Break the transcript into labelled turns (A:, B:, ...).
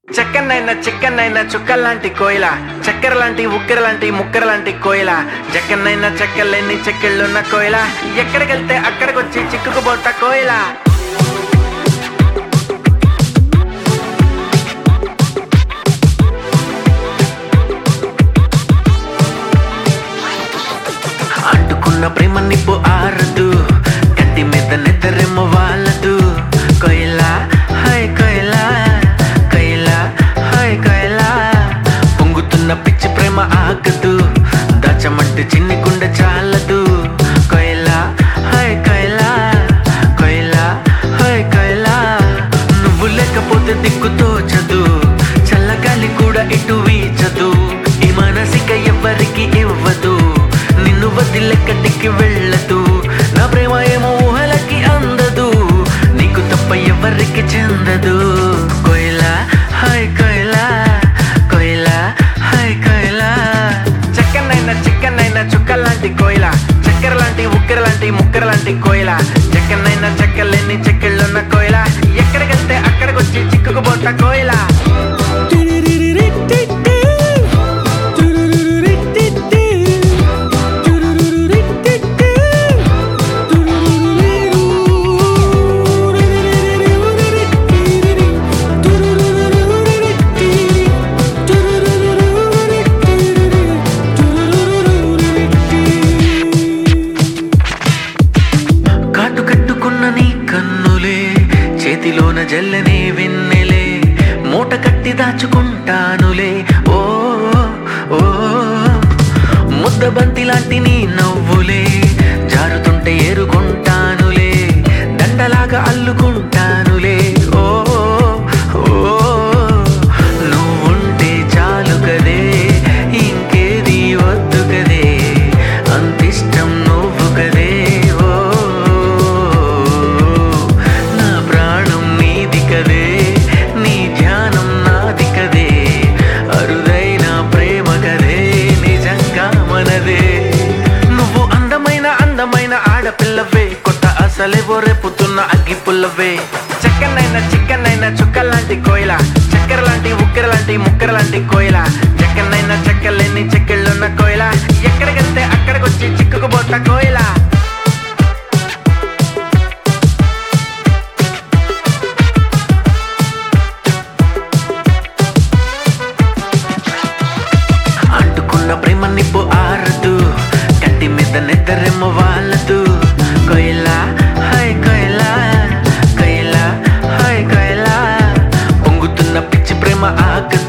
A: చెక్కనైనా చిక్కనైనా చుక్కల్లాంటి కోయిల చక్కెర లాంటి ఉక్కెర లాంటి ముక్కెర లాంటి కోయిల జక్కనైనా చెక్కలేని చెక్కిళ్ళున్న కోయిల ఎక్కడికెళ్తే అక్కడికొచ్చి చిక్కుకుపోట కోయిల అంటుకున్న ప్రేమ నిప్పు ఆరదు కంటి మీద నిద్రెమ్మ వాళ్ళదు కొయిలా హాయ్ కొయిలా కొయిలా హాయ్ కొయిలా పొంగుతున్న పిచ్చి ప్రేమ ఆగదు దాచమంటే చిన్ని గుండె చాలదు కొయిలా హాయ్ కొయిలా కొయిలా హాయ్ కొయిలా నువ్వు లేకపోతే దిక్కు తోచదు చల్లగాలి కూడా ఇటు వీచదు ఈ మనసిక ఎవ్వరికి ఇవ్వదు నిన్ను వదిలెక్కడికి వెళ్ళదు నా ప్రేమ ఏమో ఊహలకి అందదు నీకు తప్ప ఎవరికి చెందదు కోయిలా హాయ్ కోయిలా కోయిలా హాయ్ కోయిలా చక్కనైనా చిక్కనైనా చుక్కలాంటి కోయిల చక్కెర లాంటి ఉక్కెర లాంటి ముక్కెర లాంటి కోయిల చెక్కనైనా చెక్కలేని చెక్కిళ్ళున్న కోయిల ఎక్కడికెళ్తే అక్కడికొచ్చి చిక్కుకుపోట కోయిలా కాటు కట్టుకున్న నీ కన్నులే చేతిలోన జల్లనే వెన్నెలే మూట కట్టి దాచుకుంటానులే ఓ ఓ ముద్ద బంతి లాంటి నీ నవ్వులే జారుతుంటే ఏరుకుంటానులే దండలాగా అల్లుకుంటానులే ఓ ఓ నువ్వుంటే చాలు కదే ఇంకేది వద్దు కదే అంతిష్టం నువ్వు కదే ఓ నా ప్రాణం నీది కదే నీ ధ్యానం నాది కదే అరుదైన ప్రేమ కదే నిజంగా మనదే నువ్వు అందమైన అందమైన ఆడపిల్లవే కొత్త అసలేవో రేపుతున్న అగ్గి పుల్లవే చక్కనైన చిక్కనైన చుక్కలాంటి కోయిల చక్కెర లాంటి ఉక్కెర లాంటి ముక్కెర లాంటి కోయిల చక్కనైన చెక్కలేని చెక్కిళ్ళున్న కోయిల ఎక్కడికెళ్తే అక్కడికొచ్చి చిక్కుకుపోత కోయిల అంటుకున్న ప్రేమ నిప్పు ఆరదు కంటి మీద నిద్రెమ్మ వాళ్ళదు కొయిలా హాయ్ కొయిలా కొయిలా హాయ్ కొయిలా పొంగుతున్న పిచ్చి ప్రేమ ఆగదు